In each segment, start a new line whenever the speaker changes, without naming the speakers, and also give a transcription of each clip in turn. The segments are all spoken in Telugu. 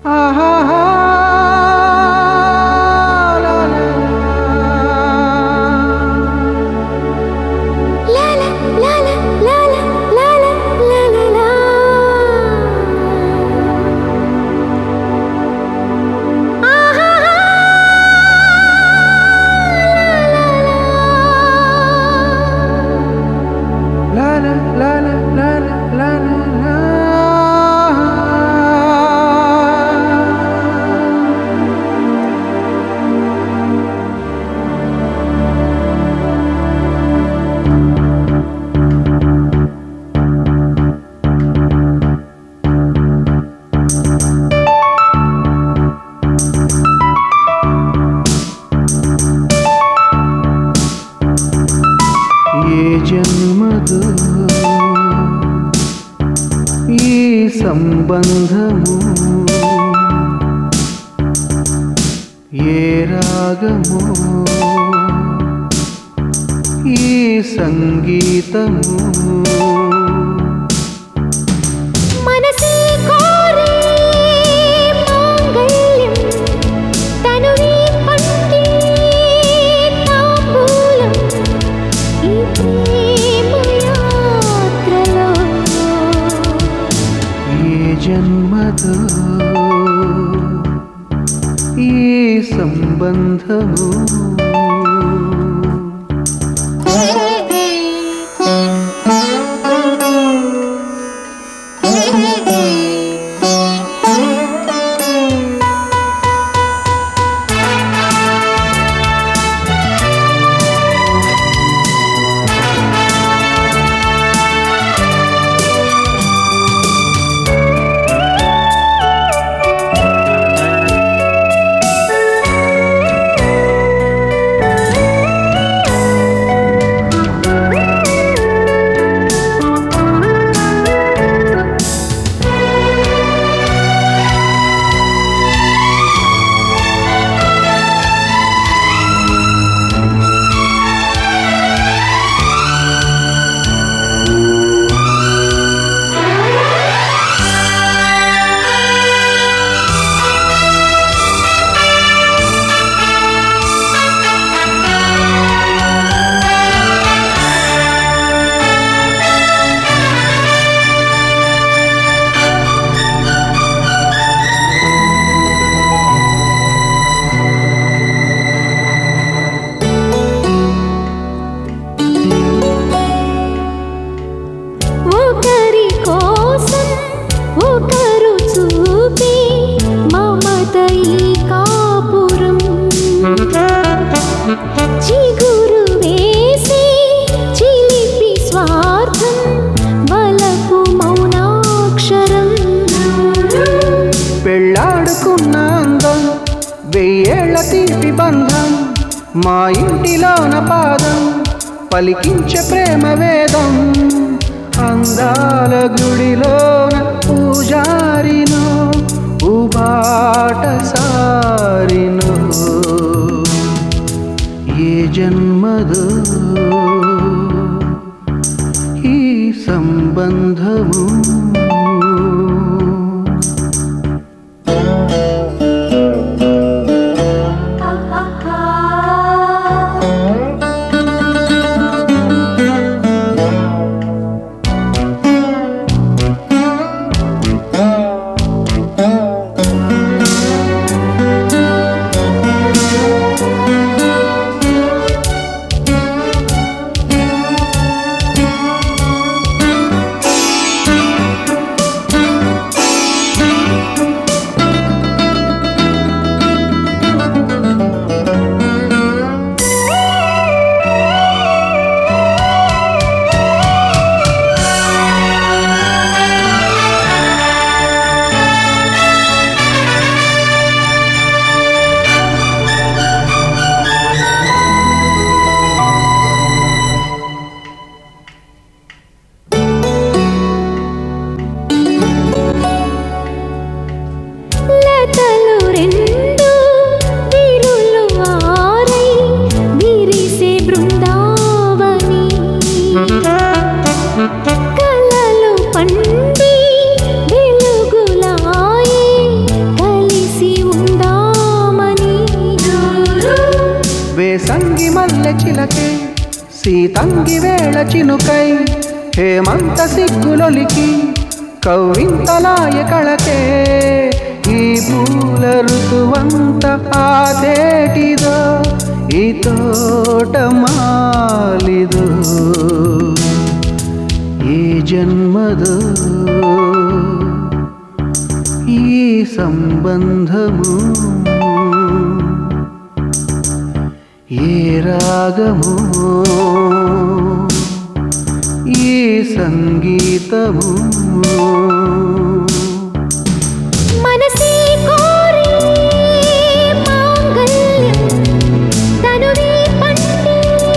ఏ జన్మదు ఈ సంబంధము ఏ రాగము ఈ సంగీతము
మనసే కోరే మాంగళ్యం తనువే పండే తాంబూలం ఈ ప్రేమ యాత్రలో
ఏ జన్మదు ఈ సంబంధము
ఒకరి కోసం ఒకరు చూపే మమత ఈ కాపురం చిగురు వేసి చిలిపి స్వార్థం బలపు మౌనాక్షరం
పెళ్ళాడుకున్న అందం వెయ్యేళ్ల తీపి బంధం మా ఇంటిలోన పాదం పలికించే ప్రేమ వేదం అందాల గుడిలోన పూజారినో ఉబాట సారినో ఏ జన్మదో ఈ సంబంధము సీతంగి వేళ చినుకై హేమంత సిగ్గులొలికి కవ్వింతలాయ కళకే ఈ పూల ఋతువంత ఆదేటిదో ఈ తోట మాలిదో ఏ జన్మదో ఈ సంబంధము ఏ రాగము ఈ సంగీతము
మనసే కోరి మాంగల్యం తనువే పండే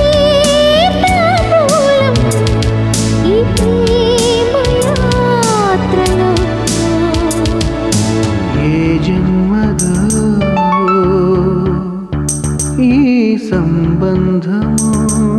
తాంబూలం ఈ ప్రేమ యాత్రలో
ఏ జన్మదో ఈ సంబంధము